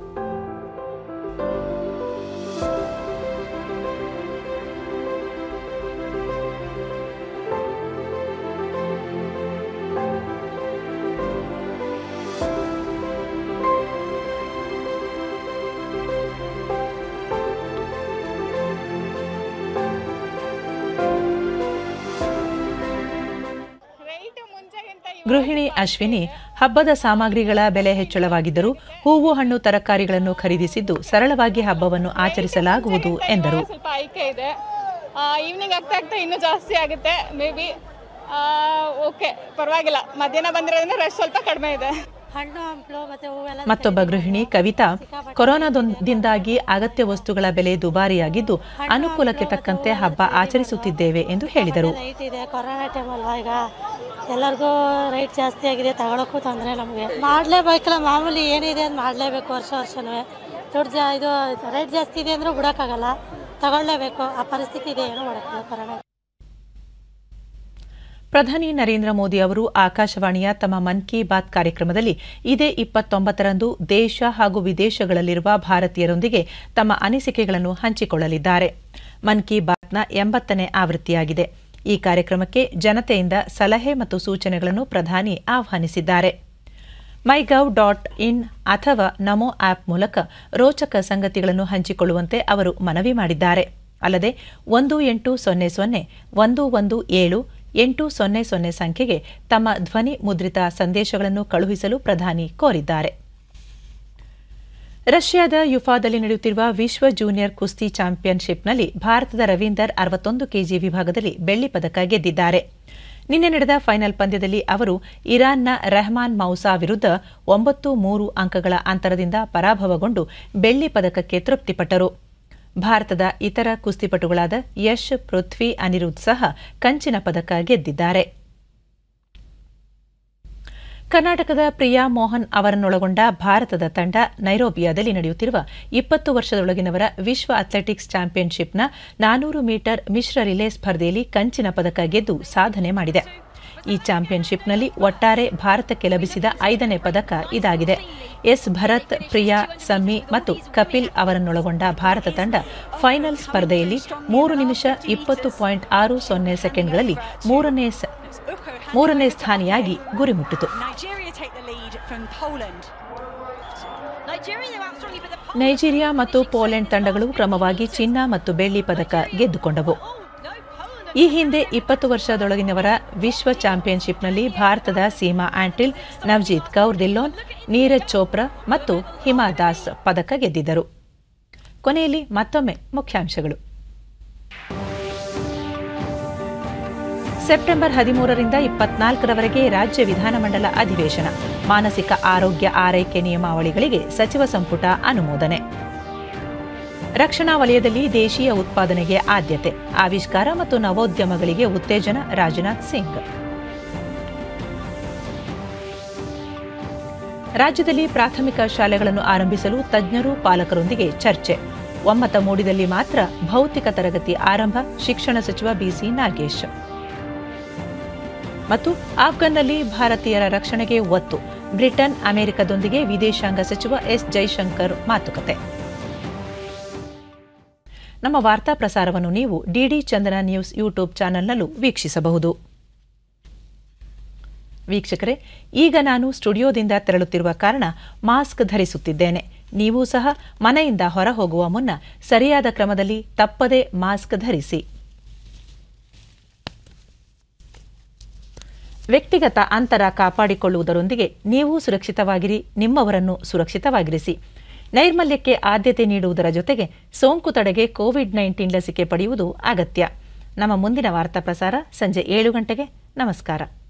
Speaker 1: ಗೃಹಿಣಿ ಅಶ್ವಿನಿ ಹಬ್ಬದ ಸಾಮಗ್ರಿಗಳ ಬೆಲೆ ಹೆಚ್ಚಳವಾಗಿದ್ದರೂ ಹೂವು ಹಣ್ಣು ತರಕಾರಿಗಳನ್ನು ಖರೀದಿಸಿದ್ದು ಸರಳವಾಗಿ ಹಬ್ಬವನ್ನು ಆಚರಿಸಲಾಗುವುದು ಎಂದರು
Speaker 11: ಸ್ವಲ್ಪ ಆಯ್ಕೆ ಇದೆ ಈವ್ನಿಂಗ್ ಆಗ್ತಾ ಆಗ್ತಾ ಇನ್ನೂ ಜಾಸ್ತಿ ಆಗುತ್ತೆ ಮೇ ಬಿ ಓಕೆ ಪರವಾಗಿಲ್ಲ ಮಧ್ಯಾಹ್ನ ಬಂದಿರೋದ್ರಿಂದ ರಶ್ ಸ್ವಲ್ಪ ಕಡಿಮೆ ಇದೆ
Speaker 12: ಹಣ್ಣು ಹಂಪಲು ಮತ್ತೆ ಹೂವೆಲ್ಲ
Speaker 1: ಮತ್ತೊಬ್ಬ ಗೃಹಿಣಿ ಕವಿತಾ ಕೊರೋನಾದಿಂದಾಗಿ ಅಗತ್ಯ ವಸ್ತುಗಳ ಬೆಲೆ ದುಬಾರಿಯಾಗಿದ್ದು ಅನುಕೂಲಕ್ಕೆ ತಕ್ಕಂತೆ ಹಬ್ಬ ಆಚರಿಸುತ್ತಿದ್ದೇವೆ ಎಂದು ಹೇಳಿದರು
Speaker 12: ರೈಟ್ ಇದೆ ಕೊರೋನಾ ಟೈಮ್ ಅಲ್ವಾ ಈಗ ಎಲ್ಲರಿಗೂ ರೈಟ್ ಜಾಸ್ತಿ ಆಗಿದೆ ತಗೊಳಕ್ಕೂ ತೊಂದರೆ ನಮಗೆ ಮಾಡಲೇಬೇಕಲ್ಲ ಮಾಮೂಲಿ ಏನಿದೆ ಅದು ಮಾಡಲೇಬೇಕು ವರ್ಷ ವರ್ಷನೂ ದುಡ್ಡು ಜಾ ಇದು ರೇಟ್ ಜಾಸ್ತಿ ಇದೆ ಅಂದ್ರೆ ಬಿಡೋಕ್ಕಾಗಲ್ಲ ತಗೊಳ್ಳೇಬೇಕು ಆ ಪರಿಸ್ಥಿತಿ ಇದೆ ಏನೂ ಮಾಡೋಕ್ಕಿಲ್ಲ ಕೊರೋನಾ
Speaker 1: ಪ್ರಧಾನಿ ನರೇಂದ್ರ ಮೋದಿ ಅವರು ಆಕಾಶವಾಣಿಯ ತಮ್ಮ ಮನ್ ಕಿ ಬಾತ್ ಕಾರ್ಯಕ್ರಮದಲ್ಲಿ ಇದೇ ಇಪ್ಪತ್ತೊಂಬತ್ತರಂದು ದೇಶ ಹಾಗೂ ವಿದೇಶಗಳಲ್ಲಿರುವ ಭಾರತೀಯರೊಂದಿಗೆ ತಮ್ಮ ಅನಿಸಿಕೆಗಳನ್ನು ಹಂಚಿಕೊಳ್ಳಲಿದ್ದಾರೆ ಮನ್ ಕಿ ಬಾತ್ನ ಎಂಬತ್ತನೇ ಆವೃತ್ತಿಯಾಗಿದೆ ಈ ಕಾರ್ಯಕ್ರಮಕ್ಕೆ ಜನತೆಯಿಂದ ಸಲಹೆ ಮತ್ತು ಸೂಚನೆಗಳನ್ನು ಪ್ರಧಾನಿ ಆಹ್ವಾನಿಸಿದ್ದಾರೆ ಮೈಗವ್ ಡಾಟ್ ಇನ್ ಅಥವಾ ನಮೋ ಆಪ್ ಮೂಲಕ ರೋಚಕ ಸಂಗತಿಗಳನ್ನು ಹಂಚಿಕೊಳ್ಳುವಂತೆ ಅವರು ಮನವಿ ಮಾಡಿದ್ದಾರೆ ಅಲ್ಲದೆ ಒಂದು ಎಂಟು ಸೊನ್ನೆ ಸೊನ್ನೆ ಒಂದು ಒಂದು ಏಳು ಎಂಟು ಸೊನ್ನೆ ಸೊನ್ನೆ ಸಂಖ್ಯೆಗೆ ತಮ್ಮ ಧ್ವನಿ ಮುದ್ರಿತ ಸಂದೇಶಗಳನ್ನು ಕಳುಹಿಸಲು ಪ್ರಧಾನಿ ಕೋರಿದ್ದಾರೆ ರಷ್ಯಾದ ಯುಫಾದಲ್ಲಿ ನಡೆಯುತ್ತಿರುವ ವಿಶ್ವ ಜೂನಿಯರ್ ಕುಸ್ತಿ ಚಾಂಪಿಯನ್ಶಿಪ್ನಲ್ಲಿ ಭಾರತದ ರವೀಂದರ್ ಅರವತ್ತೊಂದು ಕೆಜಿ ವಿಭಾಗದಲ್ಲಿ ಬೆಳ್ಳಿ ಪದಕ ಗೆದ್ದಿದ್ದಾರೆ ನಿನ್ನೆ ನಡೆದ ಫೈನಲ್ ಪಂದ್ಯದಲ್ಲಿ ಅವರು ಇರಾನ್ನ ರೆಹಮಾನ್ ಮೌಸಾ ವಿರುದ್ಧ ಒಂಬತ್ತು ಮೂರು ಅಂಕಗಳ ಅಂತರದಿಂದ ಪರಾಭವಗೊಂಡು ಬೆಳ್ಳಿ ಪದಕಕ್ಕೆ ತೃಪ್ತಿಪಟ್ಟರು ಭಾರತದ ಇತರ ಕುಸ್ತಿಪಟುಗಳಾದ ಯಶ್ ಪೃಥ್ವಿ ಅನಿರುದ್ಧ್ ಸಹ ಕಂಚಿನ ಪದಕ ಗೆದ್ದಿದ್ದಾರೆ ಕರ್ನಾಟಕದ ಪ್ರಿಯಾ ಮೋಹನ್ ಅವರನ್ನೊಳಗೊಂಡ ಭಾರತದ ತಂಡ ನೈರೋಬಿಯಾದಲ್ಲಿ ನಡೆಯುತ್ತಿರುವ ಇಪ್ಪತ್ತು ವರ್ಷದೊಳಗಿನವರ ವಿಶ್ವ ಅಥ್ಲೆಟಿಕ್ಸ್ ಚಾಂಪಿಯನ್ಶಿಪ್ನ ನಾನೂರು ಮೀಟರ್ ಮಿಶ್ರ ರಿಲೇ ಸ್ಪರ್ಧೆಯಲ್ಲಿ ಕಂಚಿನ ಪದಕ ಗೆದ್ದು ಸಾಧನೆ ಮಾಡಿದೆ ಈ ಚಾಂಪಿಯನ್ಶಿಪ್ನಲ್ಲಿ ಒಟ್ಟಾರೆ ಭಾರತಕ್ಕೆ ಲಭಿಸಿದ ಐದನೇ ಪದಕ ಇದಾಗಿದೆ ಎಸ್ ಭರತ್ ಪ್ರಿಯಾ ಸಮ್ಮಿ ಮತ್ತು ಕಪಿಲ್ ಅವರನ್ನೊಳಗೊಂಡ ಭಾರತ ತಂಡ ಫೈನಲ್ ಸ್ಪರ್ಧೆಯಲ್ಲಿ ಮೂರು ನಿಮಿಷ ಇಪ್ಪತ್ತು ಪಾಯಿಂಟ್ ಆರು ಸೊನ್ನೆ ಸೆಕೆಂಡ್ಗಳಲ್ಲಿ ಮೂರನೇ ಮೂರನೇ ಸ್ಥಾನಿಯಾಗಿ ಗುರಿ ಮುಟ್ಟಿತು ನೈಜೀರಿಯಾ ಮತ್ತು ಪೋಲೆಂಡ್ ತಂಡಗಳು ಕ್ರಮವಾಗಿ ಚಿನ್ನ ಮತ್ತು ಬೆಳ್ಳಿ ಪದಕ ಗೆದ್ದುಕೊಂಡವು ಈ ಹಿಂದೆ ಇಪ್ಪತ್ತು ವರ್ಷದೊಳಗಿನವರ ವಿಶ್ವ ಚಾಂಪಿಯನ್ಶಿಪ್ನಲ್ಲಿ ಭಾರತದ ಸೀಮಾ ಆಂಟಿಲ್ ನವಜೀತ್ ಕೌರ್ ದಿಲ್ಲೋನ್ ನೀರಜ್ ಚೋಪ್ರಾ ಮತ್ತು ಹಿಮಾ ದಾಸ್ ಪದಕ ಗೆದ್ದಿದ್ದರು ಕೊನೆಯಲ್ಲಿ ಮತ್ತೊಮ್ಮೆ ಮುಖ್ಯಾಂಶಗಳು ಸೆಪ್ಟೆಂಬರ್ ಹದಿಮೂರರಿಂದ ಇಪ್ಪತ್ನಾಲ್ಕರವರೆಗೆ ರಾಜ್ಯ ವಿಧಾನಮಂಡಲ ಅಧಿವೇಶನ ಮಾನಸಿಕ ಆರೋಗ್ಯ ಆರೈಕೆ ನಿಯಮಾವಳಿಗಳಿಗೆ ಸಚಿವ ಸಂಪುಟ ಅನುಮೋದನೆ ರಕ್ಷಣಾ ವಲಯದಲ್ಲಿ ದೇಶೀಯ ಉತ್ಪಾದನೆಗೆ ಆದ್ಯತೆ ಆವಿಷ್ಕಾರ ಮತ್ತು ನವೋದ್ಯಮಗಳಿಗೆ ಉತ್ತೇಜನ ರಾಜನಾಥ್ ಸಿಂಗ್ ರಾಜ್ಯದಲ್ಲಿ ಪ್ರಾಥಮಿಕ ಶಾಲೆಗಳನ್ನು ಆರಂಭಿಸಲು ತಜ್ಞರು ಪಾಲಕರೊಂದಿಗೆ ಚರ್ಚೆ ಒಮ್ಮತ ಮೂಡಿದಲ್ಲಿ ಮಾತ್ರ ಭೌತಿಕ ತರಗತಿ ಆರಂಭ ಶಿಕ್ಷಣ ಸಚಿವ ಬಿಸಿ ನಾಗೇಶ್ ಮತ್ತು ಆಫ್ಘನ್ನಲ್ಲಿ ಭಾರತೀಯರ ರಕ್ಷಣೆಗೆ ಒತ್ತು ಬ್ರಿಟನ್ ಅಮೆರಿಕದೊಂದಿಗೆ ವಿದೇಶಾಂಗ ಸಚಿವ ಎಸ್ ಜೈಶಂಕರ್ ಮಾತುಕತೆ ನಮ್ಮ ವಾರ್ತಾ ಪ್ರಸಾರವನ್ನು ನೀವು ಡಿಡಿ ಚಂದನ ನ್ಯೂಸ್ ಯೂಟ್ಯೂಬ್ ಚಾನೆಲ್ನಲ್ಲೂ ವೀಕ್ಷಿಸಬಹುದು ವೀಕ್ಷಕರೇ ಈಗ ನಾನು ಸ್ಟುಡಿಯೋದಿಂದ ತೆರಳುತ್ತಿರುವ ಕಾರಣ ಮಾಸ್ಕ್ ಧರಿಸುತ್ತಿದ್ದೇನೆ ನೀವು ಸಹ ಮನೆಯಿಂದ ಹೊರ ಹೋಗುವ ಮುನ್ನ ಸರಿಯಾದ ಕ್ರಮದಲ್ಲಿ ತಪ್ಪದೇ ಮಾಸ್ಕ್ ಧರಿಸಿ ವ್ಯಕ್ತಿಗತ ಅಂತರ ಕಾಪಾಡಿಕೊಳ್ಳುವುದರೊಂದಿಗೆ ನೀವು ಸುರಕ್ಷಿತವಾಗಿರಿ ನಿಮ್ಮವರನ್ನು ಸುರಕ್ಷಿತವಾಗಿರಿಸಿ ನೈರ್ಮಲ್ಯಕ್ಕೆ ಆದ್ಯತೆ ನೀಡುವುದರ ಜೊತೆಗೆ ಸೋಂಕು ತಡೆಗೆ ಕೋವಿಡ್ ನೈನ್ಟೀನ್ ಲಸಿಕೆ ಪಡೆಯುವುದು ಅಗತ್ಯ ನಮ್ಮ ಮುಂದಿನ ವಾರ್ತಾ ಪ್ರಸಾರ ಸಂಜೆ ಏಳು ಗಂಟೆಗೆ ನಮಸ್ಕಾರ